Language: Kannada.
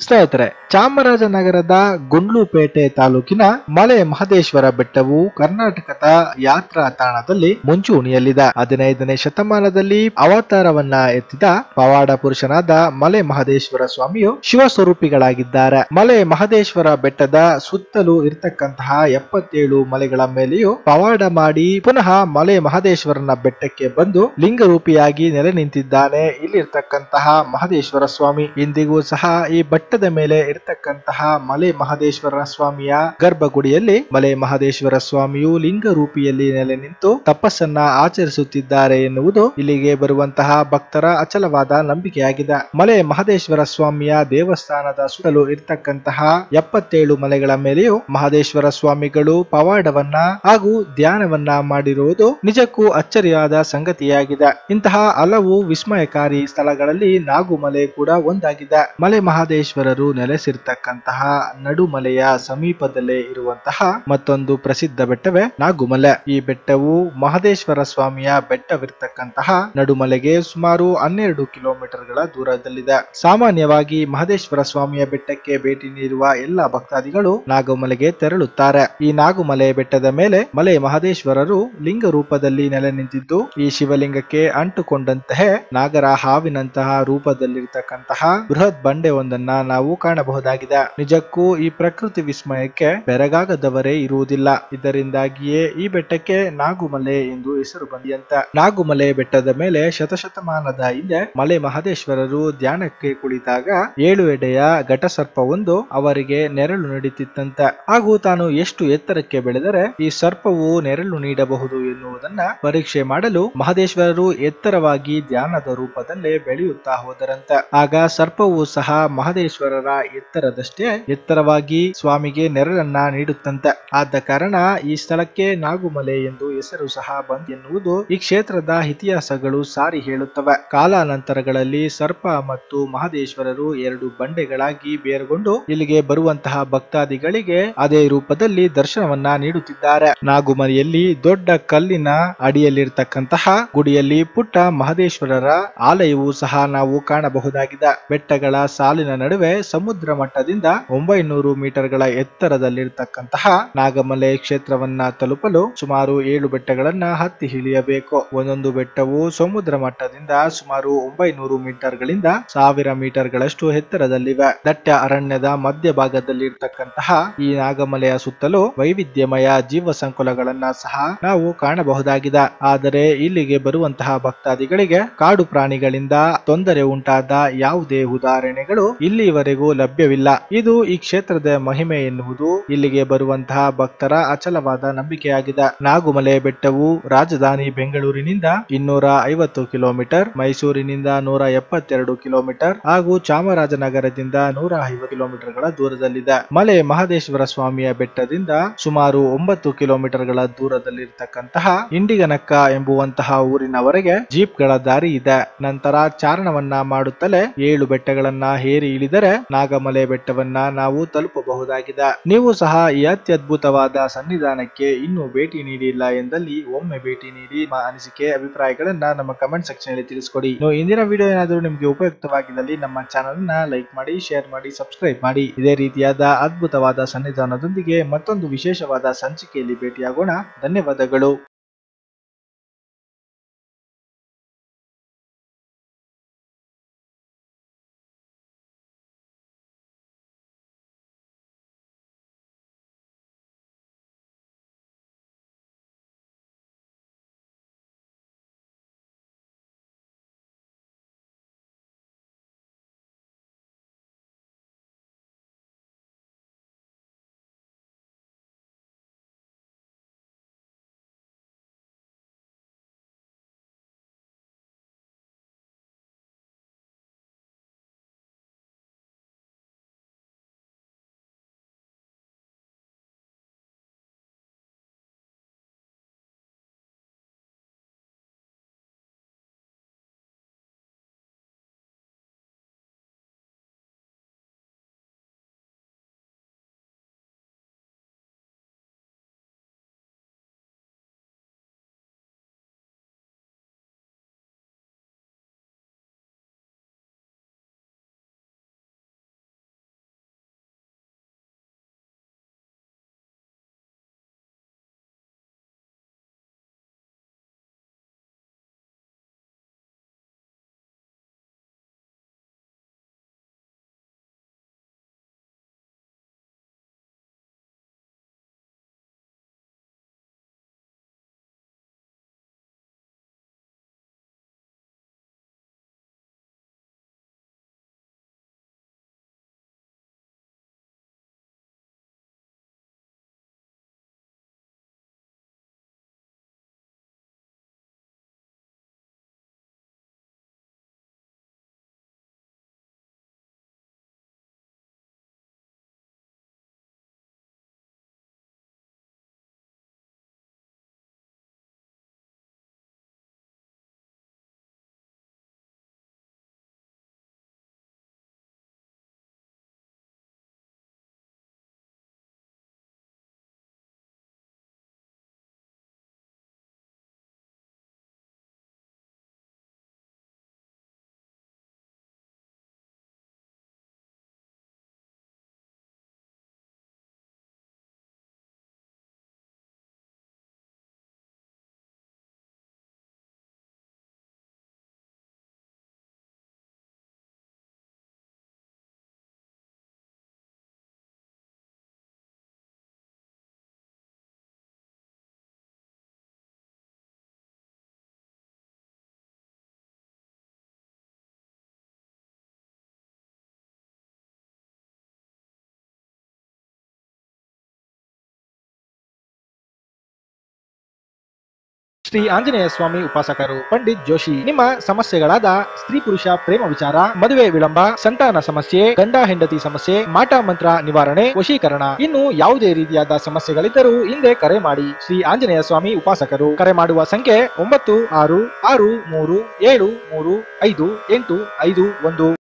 ಸ್ನೇಹಿತರೆ ಚಾಮರಾಜನಗರದ ಗುಂಡ್ಲುಪೇಟೆ ತಾಲೂಕಿನ ಮಲೆ ಮಹದೇಶ್ವರ ಬೆಟ್ಟವು ಕರ್ನಾಟಕದ ಯಾತ್ರಾ ತಾಣದಲ್ಲಿ ಮುಂಚೂಣಿಯಲ್ಲಿದೆ ಹದಿನೈದನೇ ಶತಮಾನದಲ್ಲಿ ಅವತಾರವನ್ನ ಎತ್ತಿದ ಪವಾಡ ಪುರುಷನಾದ ಮಲೆ ಮಹದೇಶ್ವರ ಸ್ವಾಮಿಯು ಶಿವಸ್ವರೂಪಿಗಳಾಗಿದ್ದಾರೆ ಮಲೆ ಮಹದೇಶ್ವರ ಬೆಟ್ಟದ ಸುತ್ತಲೂ ಇರತಕ್ಕಂತಹ ಎಪ್ಪತ್ತೇಳು ಮಲೆಗಳ ಮೇಲೆಯೂ ಪವಾಡ ಮಾಡಿ ಪುನಃ ಮಲೆ ಮಹದೇಶ್ವರನ ಬೆಟ್ಟಕ್ಕೆ ಬಂದು ಲಿಂಗರೂಪಿಯಾಗಿ ನೆಲೆ ನಿಂತಿದ್ದಾನೆ ಇಲ್ಲಿರ್ತಕ್ಕಂತಹ ಮಹದೇಶ್ವರ ಸ್ವಾಮಿ ಇಂದಿಗೂ ಸಹ ಈ ಬೆಟ್ಟದ ಮೇಲೆ ಇರತಕ್ಕಂತಹ ಮಲೆ ಮಹದೇಶ್ವರ ಸ್ವಾಮಿಯ ಗರ್ಭಗುಡಿಯಲ್ಲಿ ಮಲೆ ಮಹದೇಶ್ವರ ಸ್ವಾಮಿಯು ಲಿಂಗ ರೂಪಿಯಲ್ಲಿ ನೆಲೆ ನಿಂತು ತಪಸ್ಸನ್ನ ಆಚರಿಸುತ್ತಿದ್ದಾರೆ ಎನ್ನುವುದು ಇಲ್ಲಿಗೆ ಬರುವಂತಹ ಭಕ್ತರ ಅಚಲವಾದ ನಂಬಿಕೆಯಾಗಿದೆ ಮಲೆ ಮಹದೇಶ್ವರ ಸ್ವಾಮಿಯ ದೇವಸ್ಥಾನದ ಸುತ್ತಲೂ ಇರತಕ್ಕಂತಹ ಎಪ್ಪತ್ತೇಳು ಮಲೆಗಳ ಮೇಲೆಯೂ ಮಹದೇಶ್ವರ ಸ್ವಾಮಿಗಳು ಪವಾಡವನ್ನ ಹಾಗೂ ಧ್ಯಾನವನ್ನ ಮಾಡಿರುವುದು ನಿಜಕ್ಕೂ ಅಚ್ಚರಿಯಾದ ಸಂಗತಿಯಾಗಿದೆ ಇಂತಹ ಹಲವು ವಿಸ್ಮಯಕಾರಿ ಸ್ಥಳಗಳಲ್ಲಿ ನಾಗುಮಲೆ ಕೂಡ ಒಂದಾಗಿದೆ ಮಲೆ ಮಹದೇಶ್ವರರು ನೆಲೆಸಿರ್ತಕ್ಕಂತಹ ನಡುಮಲೆಯ ಸಮೀಪದಲ್ಲೇ ಇರುವಂತಹ ಮತ್ತೊಂದು ಪ್ರಸಿದ್ಧ ಬೆಟ್ಟವೇ ನಾಗುಮಲೆ ಈ ಬೆಟ್ಟವು ಮಹದೇಶ್ವರ ಸ್ವಾಮಿಯ ಬೆಟ್ಟವಿರ್ತಕ್ಕಂತಹ ನಡುಮಲೆಗೆ ಸುಮಾರು ಹನ್ನೆರಡು ಕಿಲೋಮೀಟರ್ಗಳ ದೂರದಲ್ಲಿದೆ ಸಾಮಾನ್ಯವಾಗಿ ಮಹದೇಶ್ವರ ಸ್ವಾಮಿಯ ಬೆಟ್ಟಕ್ಕೆ ಭೇಟಿ ನೀಡುವ ಎಲ್ಲ ಭಕ್ತಾದಿಗಳು ನಾಗುಮಲೆಗೆ ತೆರಳುತ್ತಾರೆ ಈ ನಾಗುಮಲೆ ಬೆಟ್ಟದ ಮೇಲೆ ಮಲೆ ಮಹದೇಶ್ವರರು ಲಿಂಗ ರೂಪದಲ್ಲಿ ನೆಲೆ ನಿಂತಿದ್ದು ಈ ಶಿವಲಿಂಗಕ್ಕೆ ಅಂಟುಕೊಂಡಂತಹ ನಾಗರ ಹಾವಿನಂತಹ ರೂಪದಲ್ಲಿರ್ತಕ್ಕಂತಹ ಬೃಹತ್ ಬಂಡೆ ಒಂದನ್ನ ನಾವು ಕಾಣಬಹುದಾಗಿದೆ ನಿಜಕ್ಕೂ ಈ ಪ್ರಕೃತಿ ವಿಸ್ಮಯಕ್ಕೆ ಬೆರಗಾಗದವರೇ ಇರುವುದಿಲ್ಲ ಇದರಿಂದಾಗಿಯೇ ಈ ಬೆಟ್ಟಕ್ಕೆ ನಾಗುಮಲೆ ಎಂದು ಹೆಸರು ಬಂದಿಯಂತ ನಾಗುಮಲೆ ಬೆಟ್ಟದ ಮೇಲೆ ಶತಶತಮಾನದ ಹಿಂದೆ ಮಲೆ ಮಹದೇಶ್ವರರು ಧ್ಯಾನಕ್ಕೆ ಕುಳಿತಾಗ ಏಳು ಎಡೆಯ ಘಟಸರ್ಪವೊಂದು ಅವರಿಗೆ ನೆರಳು ನೀಡುತ್ತಿತ್ತಂತ ಹಾಗೂ ತಾನು ಎಷ್ಟು ಎತ್ತರಕ್ಕೆ ಬೆಳೆದರೆ ಈ ಸರ್ಪವು ನೆರಳು ನೀಡಬಹುದು ಎನ್ನುವುದನ್ನ ಪರೀಕ್ಷೆ ಮಾಡಲು ಮಹದೇಶ್ವರರು ಎತ್ತರವಾಗಿ ಧ್ಯಾನದ ರೂಪದಲ್ಲೇ ಬೆಳೆಯುತ್ತಾ ಹೋದರಂತ ಆಗ ಸರ್ಪವು ಸಹ ಮಹದೇಶ್ವರರ ಎತ್ತರದಷ್ಟೇ ಎತ್ತರವಾಗಿ ಸ್ವಾಮಿಗೆ ನೆರಳನ್ನ ನೀಡುತ್ತಂತೆ ಆದ ಕಾರಣ ಈ ಸ್ಥಳಕ್ಕೆ ನಾಗುಮಲೆ ಎಂದು ಹೆಸರು ಸಹ ಬಂದ್ ಎನ್ನುವುದು ಈ ಕ್ಷೇತ್ರದ ಇತಿಹಾಸಗಳು ಸಾರಿ ಹೇಳುತ್ತವೆ ಕಾಲಾನಂತರಗಳಲ್ಲಿ ಸರ್ಪ ಮತ್ತು ಮಹದೇಶ್ವರರು ಎರಡು ಬಂಡೆಗಳಾಗಿ ಬೇರ್ಗೊಂಡು ಇಲ್ಲಿಗೆ ಬರುವಂತಹ ಭಕ್ತಾದಿಗಳಿಗೆ ಅದೇ ರೂಪದಲ್ಲಿ ದರ್ಶನವನ್ನ ನೀಡುತ್ತಿದ್ದಾರೆ ನಾಗುಮಲೆಯಲ್ಲಿ ದೊಡ್ಡ ಕಲ್ಲಿನ ಅಡಿಯಲ್ಲಿರ್ತಕ್ಕಂತಹ ಗುಡಿಯಲ್ಲಿ ಪುಟ್ಟ ಮಹದೇಶ್ವರರ ಆಲಯವು ಸಹ ನಾವು ಕಾಣಬಹುದಾಗಿದೆ ಬೆಟ್ಟಗಳ ಸಾಲಿನ ನಡುವೆ ಸಮುದ್ರ ಮಟ್ಟದಿಂದ ಒಂಬೈನೂರು ಮೀಟರ್ಗಳ ಎತ್ತರದಲ್ಲಿರ್ತಕ್ಕಂತಹ ನಾಗಮಲೆ ಕ್ಷೇತ್ರವನ್ನ ತಲುಪಲು ಸುಮಾರು ಏಳು ಬೆಟ್ಟಗಳನ್ನ ಹತ್ತಿ ಇಳಿಯಬೇಕು ಒಂದೊಂದು ಬೆಟ್ಟವು ಸಮುದ್ರ ಮಟ್ಟದಿಂದ ಸುಮಾರು ಒಂಬೈನೂರು ಮೀಟರ್ಗಳಿಂದ ಸಾವಿರ ಮೀಟರ್ಗಳಷ್ಟು ಎತ್ತರದಲ್ಲಿವೆ ದಟ್ಟ ಅರಣ್ಯದ ಮಧ್ಯ ಭಾಗದಲ್ಲಿ ಇರ್ತಕ್ಕಂತಹ ಈ ನಾಗಮಲೆಯ ಸುತ್ತಲೂ ವೈವಿಧ್ಯಮಯ ಜೀವ ಸಂಕುಲಗಳನ್ನ ಸಹ ನಾವು ಕಾಣಬಹುದಾಗಿದೆ ಆದರೆ ಇಲ್ಲಿಗೆ ಬರುವಂತಹ ಭಕ್ತಾದಿಗಳಿಗೆ ಕಾಡು ಪ್ರಾಣಿಗಳಿಂದ ತೊಂದರೆ ಉಂಟಾದ ಯಾವುದೇ ಉದಾಹರಣೆಗಳು ಇಲ್ಲಿವರೆಗೂ ಲಭ್ಯವಿಲ್ಲ ಇದು ಈ ಕ್ಷೇತ್ರದ ಮಹಿಮೆ ಎನ್ನುವುದು ಇಲ್ಲಿಗೆ ಬರುವಂತಹ ಭಕ್ತರ ಅಚಲವಾದ ನಂಬಿಕೆಯಾಗಿದೆ ನಾಗುಮಲೆ ಬೆಟ್ಟವು ರಾಜಧಾನಿ ಬೆಂಗಳೂರಿನಿಂದ ಇನ್ನೂರ ಐವತ್ತು ಕಿಲೋಮೀಟರ್ ಮೈಸೂರಿನಿಂದ ನೂರ ಎಪ್ಪತ್ತೆರಡು ಕಿಲೋಮೀಟರ್ ಹಾಗೂ ಚಾಮರಾಜನಗರದಿಂದ ನೂರ ಐವತ್ತು ಕಿಲೋಮೀಟರ್ಗಳ ದೂರದಲ್ಲಿದೆ ಮಲೆ ಮಹದೇಶ್ವರ ಸ್ವಾಮಿಯ ಬೆಟ್ಟದಿಂದ ಸುಮಾರು ಒಂಬತ್ತು ಕಿಲೋಮೀಟರ್ಗಳ ದೂರದಲ್ಲಿರ್ತಕ್ಕಂತಹ ಇಂಡಿಗನಕ್ಕ ಎಂಬುವಂತಹ ಊರಿನವರೆಗೆ ಜೀಪ್ಗಳ ದಾರಿ ಇದೆ ನಂತರ ಚಾರಣವನ್ನ ಮಾಡುತ್ತಲೇ ಏಳು ಬೆಟ್ಟಗಳನ್ನ ಹೇರಿ ಇಳಿದರೆ ನಾಗಮಲೆ ಬೆಟ್ಟವನ್ನ ನಾವು ತಲುಪಬಹುದಾಗಿದೆ ನೀವು ಸಹ ಈ ಅತ್ಯದ್ಭುತವಾದ ಸನ್ನಿಧಾನಕ್ಕೆ ಇನ್ನೂ ಭೇಟಿ ನೀಡಿಲ್ಲ ಎಂದಲ್ಲಿ ಒಮ್ಮೆ ಭೇಟಿ ನೀಡಿ ನಿಮ್ಮ ಅನಿಸಿಕೆ ಅಭಿಪ್ರಾಯಗಳನ್ನ ನಮ್ಮ ಕಮೆಂಟ್ ಸೆಕ್ಷನ್ ಅಲ್ಲಿ ತಿಳಿಸ್ಕೊಡಿ ಇನ್ನು ಇಂದಿನ ವಿಡಿಯೋ ಏನಾದರೂ ನಿಮಗೆ ಉಪಯುಕ್ತವಾಗಿದ್ದಲ್ಲಿ ನಮ್ಮ ಚಾನಲ್ ನ ಲೈಕ್ ಮಾಡಿ ಶೇರ್ ಮಾಡಿ ಸಬ್ಸ್ಕ್ರೈಬ್ ಮಾಡಿ ಇದೇ ರೀತಿಯಾದ ಅದ್ಭುತವಾದ ಸನ್ನಿಧಾನದೊಂದಿಗೆ ಮತ್ತೊಂದು ವಿಶೇಷವಾದ ಸಂಚಿಕೆಯಲ್ಲಿ ಭೇಟಿಯಾಗೋಣ ಧನ್ಯವಾದಗಳು ಶ್ರೀ ಆಂಜನೇಯ ಸ್ವಾಮಿ ಉಪಾಸಕರು ಪಂಡಿತ್ ಜೋಶಿ ನಿಮ್ಮ ಸಮಸ್ಯೆಗಳಾದ ಸ್ತ್ರೀ ಪುರುಷ ಪ್ರೇಮ ವಿಚಾರ ಮದುವೆ ವಿಳಂಬ ಸಂತಾನ ಸಮಸ್ಯೆ ಗಂಡ ಹೆಂಡತಿ ಸಮಸ್ಯೆ ಮಾಟ ಮಂತ್ರ ನಿವಾರಣೆ ವಶೀಕರಣ ಇನ್ನು ಯಾವುದೇ ರೀತಿಯಾದ ಸಮಸ್ಯೆಗಳಿದ್ದರೂ ಹಿಂದೆ ಕರೆ ಮಾಡಿ ಶ್ರೀ ಆಂಜನೇಯ ಸ್ವಾಮಿ ಉಪಾಸಕರು ಕರೆ ಮಾಡುವ ಸಂಖ್ಯೆ ಒಂಬತ್ತು ಆರು ಆರು ಮೂರು ಏಳು ಮೂರು ಐದು ಎಂಟು ಐದು ಒಂದು